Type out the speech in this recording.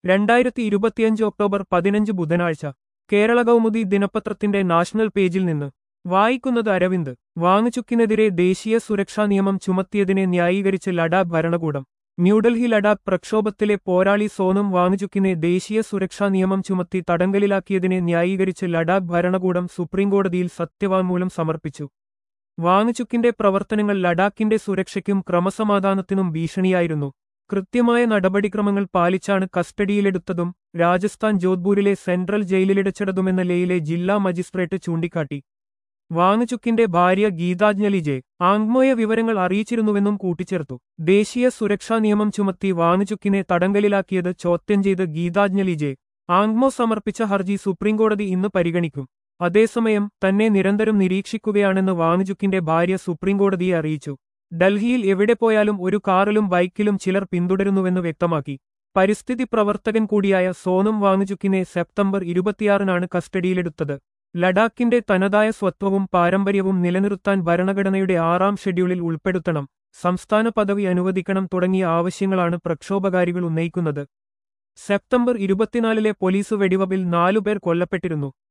രണ്ടായിരത്തി ഇരുപത്തിയഞ്ച് ഒക്ടോബർ പതിനഞ്ച് ബുധനാഴ്ച കേരള കൗമുദി ദിനപത്രത്തിന്റെ നാഷണൽ പേജിൽ നിന്ന് വായിക്കുന്നത് അരവിന്ദ് വാങ്ങുചുക്കിനെതിരെ ദേശീയ സുരക്ഷാ നിയമം ചുമത്തിയതിനെ ന്യായീകരിച്ച് ലഡാക്ക് ഭരണകൂടം ന്യൂഡൽഹി ലഡാക്ക് പ്രക്ഷോഭത്തിലെ പോരാളി സോനം വാങ്ങുചുക്കിനെ ദേശീയ സുരക്ഷാ നിയമം ചുമത്തി തടങ്കലിലാക്കിയതിനെ ന്യായീകരിച്ച് ലഡാക്ക് ഭരണകൂടം സുപ്രീംകോടതിയിൽ സത്യവാങ്മൂലം സമർപ്പിച്ചു വാങ്ങുചുക്കിന്റെ പ്രവർത്തനങ്ങൾ ലഡാക്കിന്റെ സുരക്ഷയ്ക്കും ക്രമസമാധാനത്തിനും ഭീഷണിയായിരുന്നു കൃത്യമായ നടപടിക്രമങ്ങൾ പാലിച്ചാണ് കസ്റ്റഡിയിലെടുത്തതും രാജസ്ഥാൻ ജോധ്പൂരിലെ സെൻട്രൽ ജയിലിലടച്ചിടതുമെന്ന ലേയിലെ ജില്ലാ മജിസ്ട്രേറ്റ് ചൂണ്ടിക്കാട്ടി വാങ്ങുചുക്കിന്റെ ഭാര്യ ഗീതാഞ്ജലി ജെ ആങ്മോയ വിവരങ്ങൾ അറിയിച്ചിരുന്നുവെന്നും കൂട്ടിച്ചേർത്തു ദേശീയ സുരക്ഷാ നിയമം ചുമത്തി വാങ്ങുചുക്കിനെ തടങ്കലിലാക്കിയത് ചോദ്യം ചെയ്ത് ഗീതാഞ്ജലി ജെ ആങ്മോ സമർപ്പിച്ച ഹർജി സുപ്രീംകോടതി ഇന്ന് പരിഗണിക്കും അതേസമയം തന്നെ നിരന്തരം നിരീക്ഷിക്കുകയാണെന്ന് വാങ്ങുചുക്കിന്റെ ഭാര്യ സുപ്രീംകോടതിയെ അറിയിച്ചു ഡൽഹിയിൽ എവിടെ പോയാലും ഒരു കാറിലും ബൈക്കിലും ചിലർ പിന്തുടരുന്നുവെന്ന് വ്യക്തമാക്കി പരിസ്ഥിതി പ്രവർത്തകൻ കൂടിയായ സോനം വാങ്ങുചുക്കിനെ സെപ്റ്റംബർ ഇരുപത്തിയാറിനാണ് കസ്റ്റഡിയിലെടുത്തത് ലഡാക്കിന്റെ തനതായ സ്വത്വവും പാരമ്പര്യവും നിലനിർത്താൻ ഭരണഘടനയുടെ ആറാം ഷെഡ്യൂളിൽ ഉൾപ്പെടുത്തണം സംസ്ഥാന പദവി അനുവദിക്കണം തുടങ്ങിയ ആവശ്യങ്ങളാണ് പ്രക്ഷോഭകാരികൾ ഉന്നയിക്കുന്നത് സെപ്റ്റംബർ ഇരുപത്തിനാലിലെ പോലീസ് വെടിവപ്പിൽ നാലുപേർ കൊല്ലപ്പെട്ടിരുന്നു